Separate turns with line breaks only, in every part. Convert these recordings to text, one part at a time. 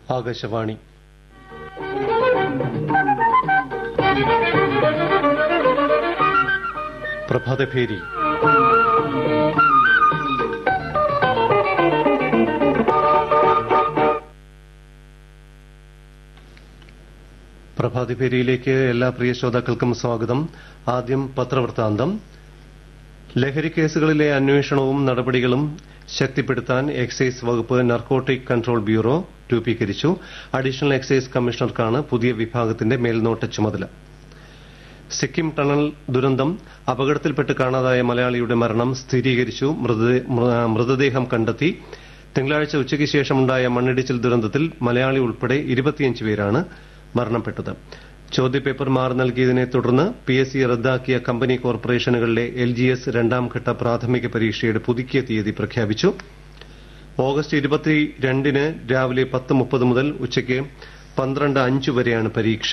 ആകാശവാണി പ്രഭാതഭേരി പ്രഭാതഭേരിയിലേക്ക് എല്ലാ പ്രിയ ശ്രോതാക്കൾക്കും സ്വാഗതം ആദ്യം പത്രവൃത്താന്തം ലഹരി കേസുകളിലെ അന്വേഷണവും നടപടികളും ശക്തിപ്പെടുത്താൻ എക്സൈസ് വകുപ്പ് നർക്കോട്ടിക് കൺട്രോൾ ബ്യൂറോ രൂപീകരിച്ചു അഡീഷണൽ എക്സൈസ് കമ്മീഷണർക്കാണ് പുതിയ വിഭാഗത്തിന്റെ മേൽനോട്ട ചുമതല സിക്കിം ടണൽ ദുരന്തം അപകടത്തിൽപ്പെട്ട് കാണാതായ മലയാളിയുടെ മരണം സ്ഥിരീകരിച്ചു മൃതദേ- മൃ- മൃതദേഹം കണ്ടെത്തി തിങ്കളാഴ്ച ഉച്ചയ്ക്ക് ശേഷമുണ്ടായ മണ്ണിടിച്ചിൽ ദുരന്തത്തിൽ മലയാളി ഉൾപ്പെടെ ഇരുപത്തിയഞ്ച് പേരാണ് മരണപ്പെട്ടത് ചോദ്യപേപ്പർ മാറി നൽകിയതിനെ തുടർന്ന് പി എസ് സി റദ്ദാക്കിയ കമ്പനി കോർപ്പറേഷനുകളിലെ എൽ ജി എസ് രണ്ടാംഘട്ട പ്രാഥമിക പരീക്ഷയുടെ പുതുക്കിയ തീയതി പ്രഖ്യാപിച്ചു ഓഗസ്റ്റ് ഇരുപത്തിരണ്ടിന് രാവിലെ പത്ത് മുപ്പത് മുതൽ ഉച്ചയ്ക്ക് പന്ത്രണ്ട് അഞ്ച് വരെയാണ് പരീക്ഷ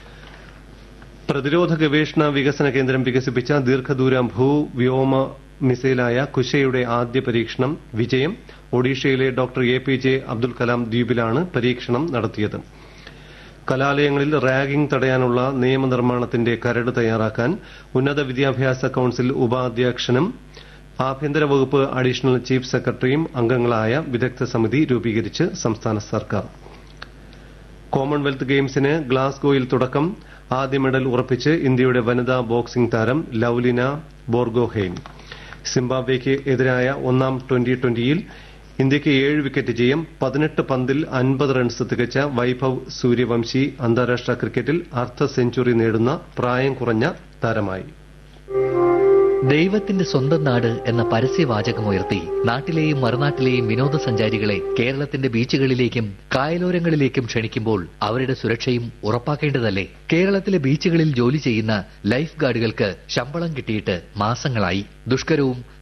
പ്രതിരോധ ഗവേഷണ വികസന കേന്ദ്രം വികസിപ്പിച്ച ദീർഘദൂര ഭൂ വ്യോമ മിസൈലായ കുശയുടെ ആദ്യ പരീക്ഷണം വിജയം ഒഡീഷയിലെ doctor A P J Abdul Kalam ദ്വീപിലാണ് പരീക്ഷണം നടത്തിയത് കലാലയങ്ങളിൽ റാഗിംഗ് തടയാനുള്ള നിയമനിർമ്മാണത്തിന്റെ കരട് തയ്യാറാക്കാൻ ഉന്നത വിദ്യാഭ്യാസ കൌൺസിൽ ഉപാധ്യക്ഷനും ആഭ്യന്തര വകുപ്പ് അഡീഷണൽ ചീഫ് സെക്രട്ടറിയും അംഗങ്ങളായ വിദഗ്ധ സമിതി രൂപീകരിച്ച് സംസ്ഥാന സർക്കാർ കോമൺവെൽത്ത് ഗെയിംസിന് ഗ്ലാസ്ഗോയിൽ തുടക്കം ആദ്യ മെഡൽ ഉറപ്പിച്ച് ഇന്ത്യയുടെ വനിതാ ബോക്സിംഗ് താരം ലൌലിന ബോർഗോഹെയ്ൻ സിംബാബ്വേക്ക് എതിരായ ഒന്നാം ട്വന്റി ട്വന്റിയിൽ ഇന്ത്യയ്ക്ക് ഏഴ് വിക്കറ്റ് ജയം പതിനെട്ട് പന്തിൽ അൻപത് റൺസ് തികച്ച വൈഭവ് സൂര്യവംശി അന്താരാഷ്ട്ര ക്രിക്കറ്റിൽ അർദ്ധ സെഞ്ചുറി നേടുന്ന പ്രായം കുറഞ്ഞ താരമായി
ദൈവത്തിന്റെ സ്വന്തം നാട് എന്ന പരസ്യവാചകമുയർത്തി നാട്ടിലെയും മറുനാട്ടിലെയും വിനോദസഞ്ചാരികളെ കേരളത്തിന്റെ ബീച്ചുകളിലേക്കും കായലോരങ്ങളിലേക്കും ക്ഷണിക്കുമ്പോൾ അവരുടെ സുരക്ഷയും ഉറപ്പാക്കേണ്ടതല്ലേ കേരളത്തിലെ ബീച്ചുകളിൽ ജോലി ചെയ്യുന്ന ലൈഫ് ഗാർഡുകൾക്ക് ശമ്പളം കിട്ടിയിട്ട് മാസങ്ങളായി ദുഷ്കരവും